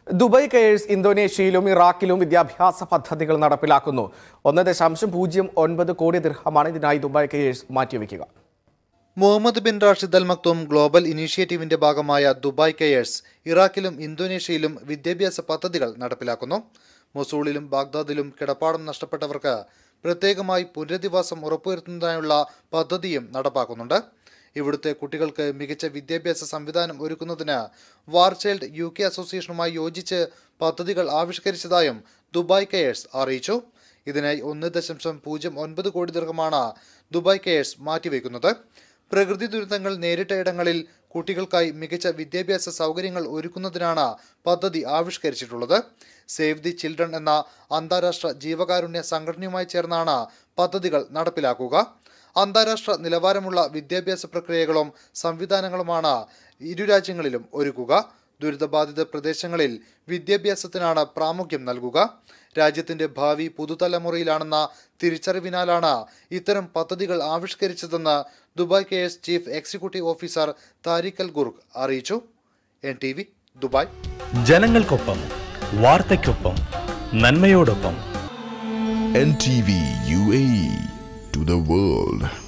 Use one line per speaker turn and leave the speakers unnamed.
Dubai cares ഇന്തോനേഷ്യയിലും ഇറാഖിലും വിദ്യാഭ്യാസ പദ്ധതികൾ നടപ്പിലാക്കുന്നു ഒന്ന് ദശാംശം പൂജ്യം ഒൻപത് കോടി ദിർഹമാണ് ഇതിനായി ദുബായ് കെയേഴ്സ് മാറ്റിവെക്കുക
Mohammed bin Rashid Al Maktoum global ഇനീഷ്യേറ്റീവിന്റെ ഭാഗമായ ദുബായ് കെയേഴ്സ് ഇറാഖിലും ഇന്തോനേഷ്യയിലും വിദ്യാഭ്യാസ പദ്ധതികൾ നടപ്പിലാക്കുന്നു മൊസൂളിലും ബാഗ്ദാദിലും കിടപ്പാടം നഷ്ടപ്പെട്ടവർക്ക് പ്രത്യേകമായി പുനരധിവാസം ഉറപ്പുവരുത്തുന്നതിനായുള്ള പദ്ധതിയും നടപ്പാക്കുന്നുണ്ട് ഇവിടുത്തെ കുട്ടികൾക്ക് മികച്ച വിദ്യാഭ്യാസ സംവിധാനം ഒരുക്കുന്നതിന് വാർ ചൈൽഡ് യു കെ അസോസിയേഷനുമായി യോജിച്ച് പദ്ധതികൾ ആവിഷ്കരിച്ചതായും ദുബായ് കെയേഴ്സ് അറിയിച്ചു ഇതിനായി ഒന്ന് ദശാംശം പൂജ്യം ഒൻപത് കോടി ദീർഘമാണ് ദുബായ് കെയേഴ്സ് മാറ്റിവെക്കുന്നത് പ്രകൃതി ദുരന്തങ്ങൾ നേരിട്ട ഇടങ്ങളിൽ കുട്ടികൾക്കായി മികച്ച വിദ്യാഭ്യാസ സൗകര്യങ്ങൾ ഒരുക്കുന്നതിനാണ് പദ്ധതി ആവിഷ്കരിച്ചിട്ടുള്ളത് സേവ് ദി ചിൽഡ്രൻ എന്ന അന്താരാഷ്ട്ര ജീവകാരുണ്യ സംഘടനയുമായി ചേർന്നാണ് പദ്ധതികൾ നടപ്പിലാക്കുക അന്താരാഷ്ട്ര നിലവാരമുള്ള വിദ്യാഭ്യാസ പ്രക്രിയകളും സംവിധാനങ്ങളുമാണ് ഇരു രാജ്യങ്ങളിലും ഒരുക്കുക ദുരിതബാധിത പ്രദേശങ്ങളിൽ വിദ്യാഭ്യാസത്തിനാണ് പ്രാമുഖ്യം നൽകുക രാജ്യത്തിന്റെ ഭാവി പുതുതലമുറയിലാണെന്ന തിരിച്ചറിവിനാലാണ് ഇത്തരം പദ്ധതികൾ ആവിഷ്കരിച്ചതെന്ന് Dubai Cares chief executive officer Tariq Al Gurg അറിയിച്ചു എൻ ടി വി ദുബായ്
ജനങ്ങൾക്കൊപ്പം വാർത്തയ്ക്കൊപ്പം നന്മയോടൊപ്പം
NTV UAE to the world.